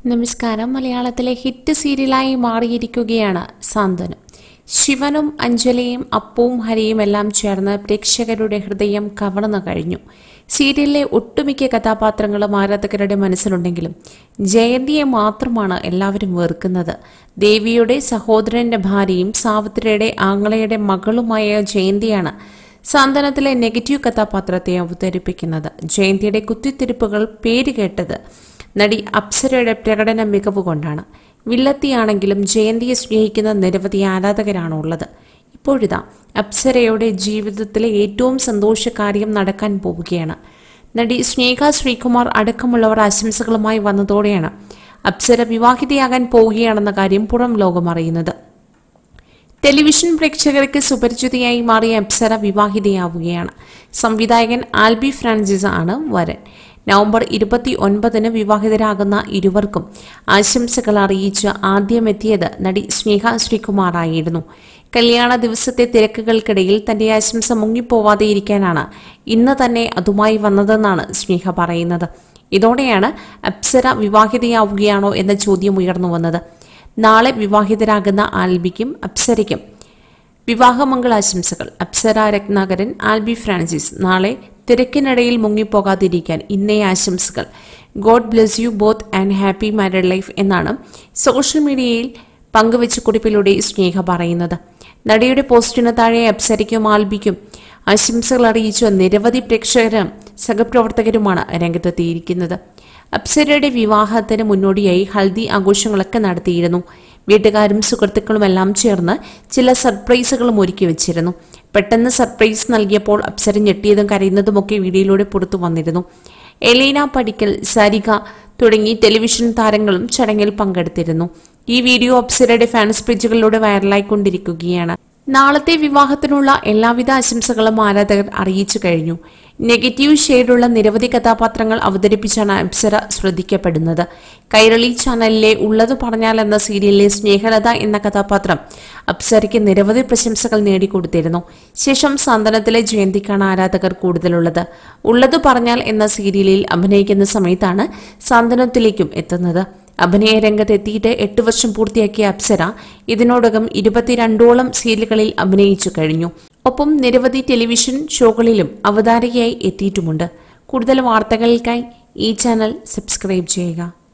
നമസ്കാരം മലയാളത്തിലെ ഹിറ്റ് സീരിയലായി മാറിയിരിക്കുകയാണ് സാന്ത്വനം ശിവനും അഞ്ജലിയും അപ്പവും ഹരിയും എല്ലാം ചേർന്ന് പ്രേക്ഷകരുടെ ഹൃദയം കവർന്നു കഴിഞ്ഞു സീരിയലിലെ ഒട്ടുമിക്ക കഥാപാത്രങ്ങളും ആരാധകരുടെ മനസ്സിലുണ്ടെങ്കിലും ജയന്തിയെ മാത്രമാണ് എല്ലാവരും വെറുക്കുന്നത് ദേവിയുടെ സഹോദരന്റെ ഭാര്യയും സാവിത്രിയുടെ ആങ്ങളയുടെ മകളുമായ ജയന്തിയാണ് സാന്ത്വനത്തിലെ നെഗറ്റീവ് കഥാപാത്രത്തെ അവതരിപ്പിക്കുന്നത് ജയന്തിയുടെ കുത്തിത്തിരിപ്പുകൾ പേരുകേട്ടത് നടി അപ്സരയുടെ പ്രകടന മികവ് കൊണ്ടാണ് വില്ലത്തിയാണെങ്കിലും ജയന്തിയെ സ്നേഹിക്കുന്ന നിരവധി ആരാധകരാണ് ഉള്ളത് ഇപ്പോഴിതാ അപ്സരയുടെ ജീവിതത്തിലെ ഏറ്റവും സന്തോഷകാര്യം നടക്കാൻ പോവുകയാണ് നടി സ്നേഹ ശ്രീകുമാർ അടക്കമുള്ളവർ ആശംസകളുമായി വന്നതോടെയാണ് അപ്സര വിവാഹിതയാകാൻ പോവുകയാണെന്ന കാര്യം പുറം ലോകം അറിയുന്നത് ടെലിവിഷൻ പ്രേക്ഷകർക്ക് സുപരിചിതയായി മാറിയ അപ്സര വിവാഹിതയാവുകയാണ് സംവിധായകൻ ആൽബി ഫ്രാൻസിസ് ആണ് വരൻ നവംബർ ഇരുപത്തി ഒൻപതിന് വിവാഹിതരാകുന്ന ഇരുവർക്കും ആശംസകൾ അറിയിച്ച് ആദ്യമെത്തിയത് നടി സ്നേഹ ശ്രീകുമാറായിരുന്നു കല്യാണ ദിവസത്തെ തിരക്കുകൾക്കിടയിൽ തന്റെ ആശംസ മുങ്ങിപ്പോവാതെ ഇരിക്കാനാണ് ഇന്ന് തന്നെ അതുമായി വന്നതെന്നാണ് സ്നേഹ പറയുന്നത് ഇതോടെയാണ് അപ്സര വിവാഹിതയാവുകയാണോ എന്ന ചോദ്യം ഉയർന്നു വന്നത് നാളെ വിവാഹിതരാകുന്ന ആൽബിക്കും അപ്സരയ്ക്കും വിവാഹമംഗളാശംസകൾ അപ്സര രത്നാകരൻ ആൽബി ഫ്രാൻസിസ് നാളെ തിരക്കിനിടയിൽ മുങ്ങിപ്പോകാതിരിക്കാൻ ഇന്നേ ആശംസകൾ God bless you both and happy married life എന്നാണ് സോഷ്യൽ മീഡിയയിൽ പങ്കുവച്ച കുറിപ്പിലൂടെ സ്നേഹ പറയുന്നത് നടിയുടെ പോസ്റ്റിന് താഴെ അപ്സരയ്ക്കും ആൽബിക്കും ആശംസകൾ അറിയിച്ച നിരവധി പ്രേക്ഷകരും സഹപ്രവർത്തകരുമാണ് രംഗത്തെത്തിയിരിക്കുന്നത് അപ്സരയുടെ വിവാഹത്തിന് മുന്നോടിയായി ഹൽദി ആഘോഷങ്ങളൊക്കെ നടത്തിയിരുന്നു വീട്ടുകാരും സുഹൃത്തുക്കളും എല്ലാം ചേർന്ന് ചില സർപ്രൈസുകളും ഒരുക്കി വെച്ചിരുന്നു പെട്ടെന്ന് സർപ്രൈസ് നൽകിയപ്പോൾ അപ്സര ഞെട്ടിയതും കരയുന്നതുമൊക്കെ വീഡിയോയിലൂടെ പുറത്തു വന്നിരുന്നു എലീന പടിക്കൽ സരിക തുടങ്ങി ടെലിവിഷൻ താരങ്ങളും ചടങ്ങിൽ പങ്കെടുത്തിരുന്നു ഈ വീഡിയോ അപ്സരയുടെ ഫാൻസ് പേജുകളിലൂടെ വൈറലായിക്കൊണ്ടിരിക്കുകയാണ് നാളത്തെ വിവാഹത്തിനുള്ള എല്ലാവിധ ആശംസകളും ആരാധകർ അറിയിച്ചു കഴിഞ്ഞു നെഗറ്റീവ് ഷെയ്ഡുള്ള നിരവധി കഥാപാത്രങ്ങൾ അവതരിപ്പിച്ചാണ് അപ്സര ശ്രദ്ധിക്കപ്പെടുന്നത് കൈരളി ചാനലിലെ ഉള്ളത് പറഞ്ഞാൽ എന്ന സീരിയലിലെ സ്നേഹലത എന്ന കഥാപാത്രം അപ്സരയ്ക്ക് നിരവധി പ്രശംസകൾ നേടിക്കൊടുത്തിരുന്നു ശേഷം സാന്ത്വനത്തിലെ ജയന്തിക്കാണ് ആരാധകർ കൂടുതലുള്ളത് ഉള്ളത് പറഞ്ഞാൽ എന്ന സീരിയലിൽ അഭിനയിക്കുന്ന സമയത്താണ് സാന്ത്വനത്തിലേക്കും എത്തുന്നത് അഭിനയ രംഗത്ത് എത്തിയിട്ട് എട്ട് വർഷം പൂർത്തിയാക്കിയ അപ്സര ഇതിനോടകം ഇരുപത്തിരണ്ടോളം സീരിയലുകളിൽ അഭിനയിച്ചു കഴിഞ്ഞു ഒപ്പം നിരവധി ടെലിവിഷൻ ഷോകളിലും അവതാരകയായി എത്തിയിട്ടുമുണ്ട് കൂടുതൽ വാർത്തകൾക്കായി ഈ ചാനൽ സബ്സ്ക്രൈബ് ചെയ്യുക